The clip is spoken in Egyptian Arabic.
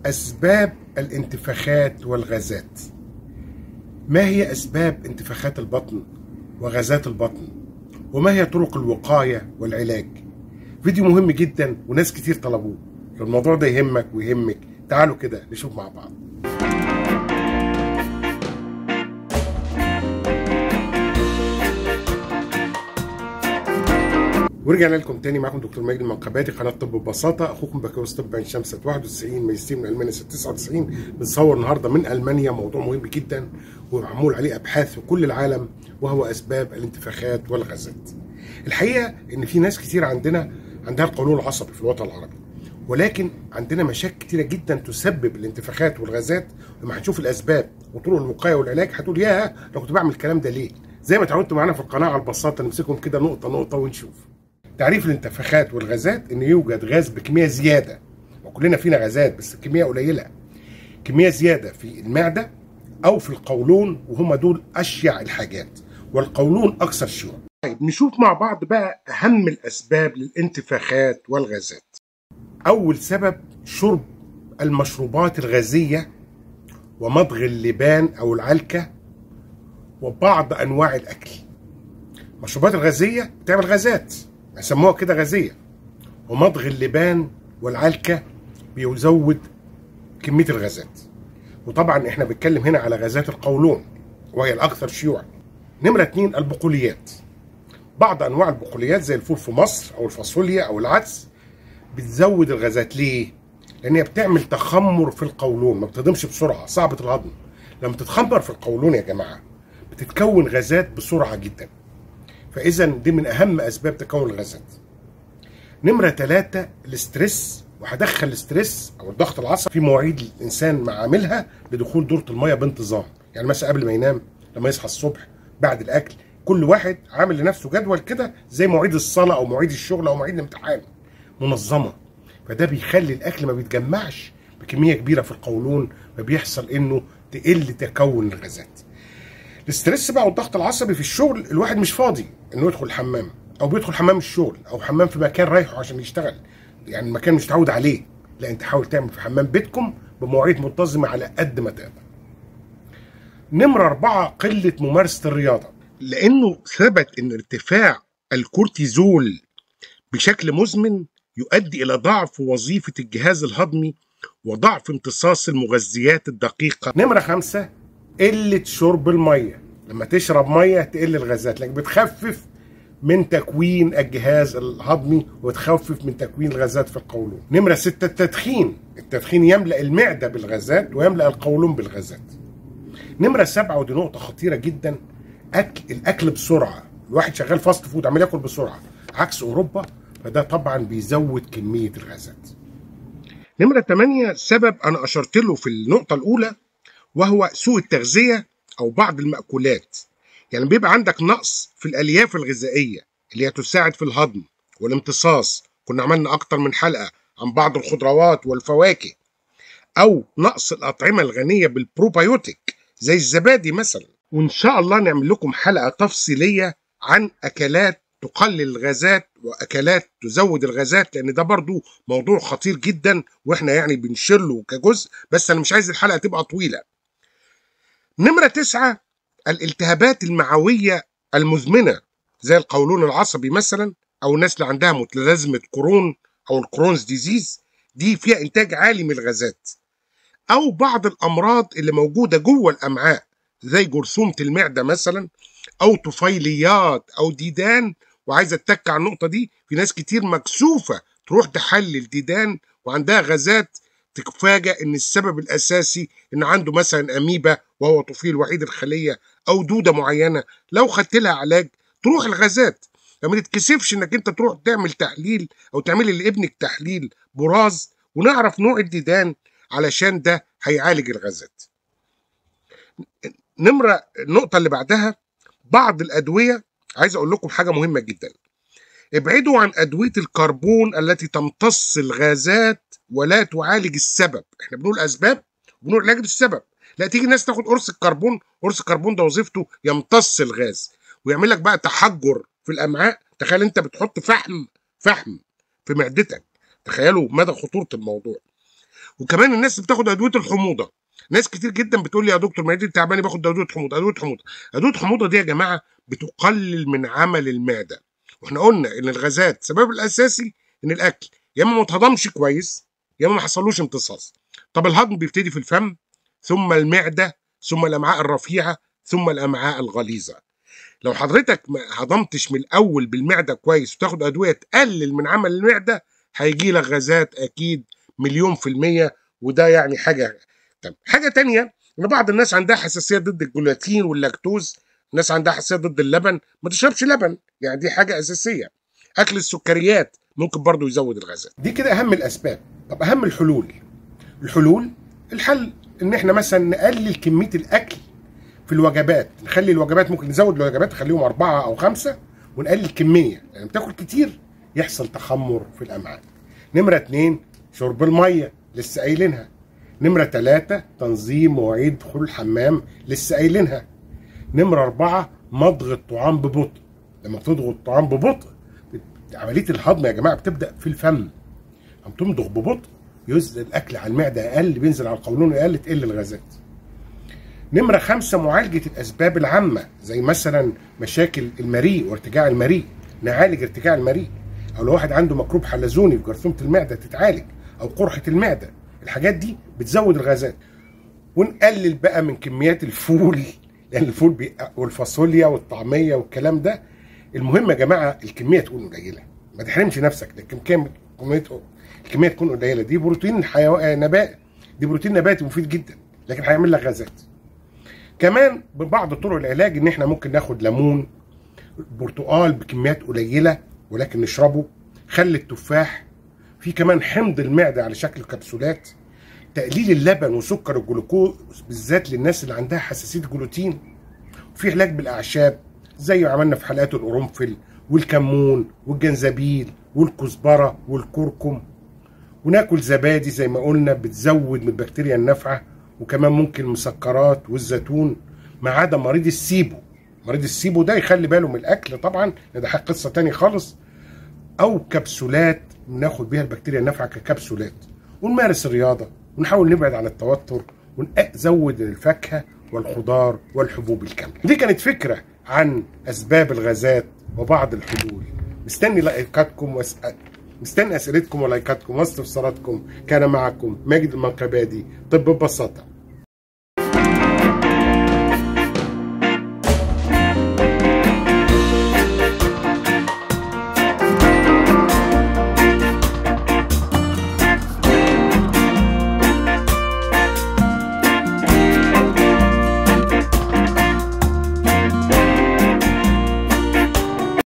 أسباب الانتفاخات والغازات ما هي أسباب انتفاخات البطن وغازات البطن وما هي طرق الوقاية والعلاج فيديو مهم جدا وناس كتير طلبوه لو الموضوع ده يهمك ويهمك تعالوا كده نشوف مع بعض ورجعنا لكم تاني معاكم دكتور مجدي المنقباتي قناه طب ببساطه اخوكم بكالوريوس طب عين شمس 91 ماجستير من المانيا 99 بنصور النهارده من المانيا موضوع مهم جدا ومعمول عليه ابحاث في كل العالم وهو اسباب الانتفاخات والغازات. الحقيقه ان في ناس كتير عندنا عندها القولون العصبي في الوطن العربي ولكن عندنا مشاكل كتيره جدا تسبب الانتفاخات والغازات لما هنشوف الاسباب وطرق الوقايه والعلاج هتقول ياه لو كنت بعمل الكلام ده ليه؟ زي ما اتعودتوا معانا في القناه على البساطه نمسكهم كده نقطه نقطه ونشوف. تعريف الانتفاخات والغازات ان يوجد غاز بكميه زياده وكلنا فينا غازات بس كميه قليله كميه زياده في المعده او في القولون وهم دول اشيع الحاجات والقولون اكثر شيوعا طيب نشوف مع بعض بقى اهم الاسباب للانتفاخات والغازات اول سبب شرب المشروبات الغازيه ومضغ اللبان او العلكه وبعض انواع الاكل المشروبات الغازيه بتعمل غازات يسموها كده غازيه ومضغ اللبان والعلكه بيزود كميه الغازات وطبعا احنا بنتكلم هنا على غازات القولون وهي الاكثر شيوعا نمره اتنين البقوليات بعض انواع البقوليات زي الفول في مصر او الفاصوليا او العدس بتزود الغازات ليه لان هي بتعمل تخمر في القولون ما بتهضمش بسرعه صعبه الهضم لما تتخمر في القولون يا جماعه بتتكون غازات بسرعه جدا فاذا دي من اهم اسباب تكون الغازات نمره ثلاثة الاسترس وهدخل الاسترس او الضغط العصبي في مواعيد الانسان مع عاملها لدخول دوره الميه بانتظام يعني مثلا قبل ما ينام لما يصحى الصبح بعد الاكل كل واحد عامل لنفسه جدول كده زي مواعيد الصلاه او مواعيد الشغل او مواعيد الامتحان منظمه فده بيخلي الاكل ما بيتجمعش بكميه كبيره في القولون فبيحصل انه تقل تكون الغازات الاسترس بقى والضغط العصبي في الشغل الواحد مش فاضي انه يدخل الحمام او بيدخل حمام الشغل او حمام في مكان رايحه عشان يشتغل يعني المكان مش متعود عليه لا انت حاول تعمل في حمام بيتكم بمواعيد منتظمه على قد ما تقدر نمرة أربعة قلة ممارسة الرياضة لأنه ثبت أن ارتفاع الكورتيزول بشكل مزمن يؤدي إلى ضعف وظيفة الجهاز الهضمي وضعف امتصاص المغذيات الدقيقة نمرة خمسة قلة شرب المية لما تشرب مية تقل الغازات لكن بتخفف من تكوين الجهاز الهضمي وتخفف من تكوين الغازات في القولون نمرة ستة التدخين التدخين يملأ المعدة بالغازات ويملأ القولون بالغازات نمرة سبعة ودي نقطة خطيرة جدا أكل الأكل بسرعة الواحد شغال فاست فود عمال ياكل بسرعة عكس أوروبا فده طبعا بيزود كمية الغازات نمرة 8 سبب أنا أشرت له في النقطة الأولى وهو سوء التغذية أو بعض المأكولات يعني بيبقى عندك نقص في الألياف الغذائية اللي هي تساعد في الهضم والامتصاص كنا عملنا أكتر من حلقة عن بعض الخضروات والفواكه أو نقص الأطعمة الغنية بالبروبايوتيك زي الزبادي مثلا وإن شاء الله نعمل لكم حلقة تفصيلية عن أكلات تقلل الغازات واكلات تزود الغازات لان ده برضو موضوع خطير جدا واحنا يعني بنشير له كجزء بس انا مش عايز الحلقه تبقى طويله نمره تسعة الالتهابات المعويه المزمنه زي القولون العصبي مثلا او الناس اللي عندها متلازمه قرون او الكرونز ديزيز دي فيها انتاج عالي من الغازات او بعض الامراض اللي موجوده جوه الامعاء زي جرثومه المعده مثلا او طفيليات او ديدان وعايز اتك على النقطه دي في ناس كتير مكسوفه تروح تحلل ديدان وعندها غازات تفاجأ ان السبب الاساسي ان عنده مثلا اميبا وهو طفيل وحيد الخليه او دوده معينه لو خدت لها علاج تروح الغازات فما تتكسفش انك انت تروح تعمل تحليل او تعملي لابنك تحليل براز ونعرف نوع الديدان علشان ده هيعالج الغازات نمرة النقطة اللي بعدها بعض الأدوية عايز أقول لكم حاجة مهمة جدا ابعدوا عن أدوية الكربون التي تمتص الغازات ولا تعالج السبب احنا بنقول أسباب بنقول علاج السبب لا تيجي ناس تاخد قرص الكربون قرص الكربون ده وظيفته يمتص الغاز ويعمل لك بقى تحجر في الأمعاء تخيل أنت بتحط فحم فحم في معدتك تخيلوا مدى خطورة الموضوع وكمان الناس اللي بتاخد ادويه الحموضه ناس كتير جدا بتقول لي يا دكتور معدتي تعبانه باخد ادويه حموضه ادويه حموضه ادويه الحموضه دي يا جماعه بتقلل من عمل المعده واحنا قلنا ان الغازات سبب الاساسي ان الاكل يا اما ما اتهضمش كويس يا اما ما حصلوش امتصاص طب الهضم بيبتدي في الفم ثم المعده ثم الامعاء الرفيعه ثم الامعاء الغليظه لو حضرتك ما هضمتش من الاول بالمعده كويس وتاخد ادويه تقلل من عمل المعده هيجي لك غازات اكيد مليون في الميه وده يعني حاجه طب حاجه تانية ان بعض الناس عندها حساسيه ضد الجلوتين واللاكتوز الناس عندها حساسيه ضد اللبن ما تشربش لبن يعني دي حاجه اساسيه اكل السكريات ممكن برضو يزود الغازات دي كده اهم الاسباب طب اهم الحلول الحلول الحل ان احنا مثلا نقلل كميه الاكل في الوجبات نخلي الوجبات ممكن نزود الوجبات نخليهم أربعة أو خمسة ونقلل الكمية يعني بتاكل كتير يحصل تخمر في الأمعاء نمرة اتنين شرب المية لسه قايلينها نمرة تلاتة تنظيم مواعيد دخول الحمام لسه قايلينها نمرة أربعة مضغ الطعام ببطء لما تضغط الطعام ببطء عملية الهضم يا جماعة بتبدأ في الفم عم تمضغ ببطء ينزل الأكل على المعدة أقل بينزل على القولون أقل تقل الغازات نمرة خمسة معالجة الأسباب العامة زي مثلا مشاكل المريء وارتجاع المريء نعالج ارتجاع المريء أو لو واحد عنده ميكروب حلزوني في جرثومة المعدة تتعالج أو قرحة المعدة الحاجات دي بتزود الغازات ونقلل بقى من كميات الفول لأن الفول بي... والفاصوليا والطعمية والكلام ده المهم يا جماعة الكمية تكون قليلة ما تحرمش نفسك لكن كم الكمية تكون قليلة دي بروتين حيو... نبات دي بروتين نباتي مفيد جدا لكن هيعمل لك غازات كمان ببعض طرق العلاج ان احنا ممكن ناخد ليمون برتقال بكميات قليله ولكن نشربه خل التفاح في كمان حمض المعده على شكل كبسولات تقليل اللبن وسكر الجلوكوز بالذات للناس اللي عندها حساسيه جلوتين وفي علاج بالاعشاب زي ما عملنا في حلقات القرنفل والكمون والجنزبيل والكزبره والكركم وناكل زبادي زي ما قلنا بتزود من البكتيريا النافعه وكمان ممكن المسكرات والزيتون ما عدا مريض السيبو مريض السيبو ده يخلي باله من الاكل طبعا ده قصه تاني خالص او كبسولات ناخد بيها البكتيريا النافعه ككبسولات ونمارس الرياضه ونحاول نبعد عن التوتر ونزود الفاكهه والخضار والحبوب الكامله دي كانت فكره عن اسباب الغازات وبعض الحلول مستني لايكاتكم واسال مستني اسئلتكم ولايكاتكم واستفساراتكم كان معكم ماجد المنقبادي طب ببساطه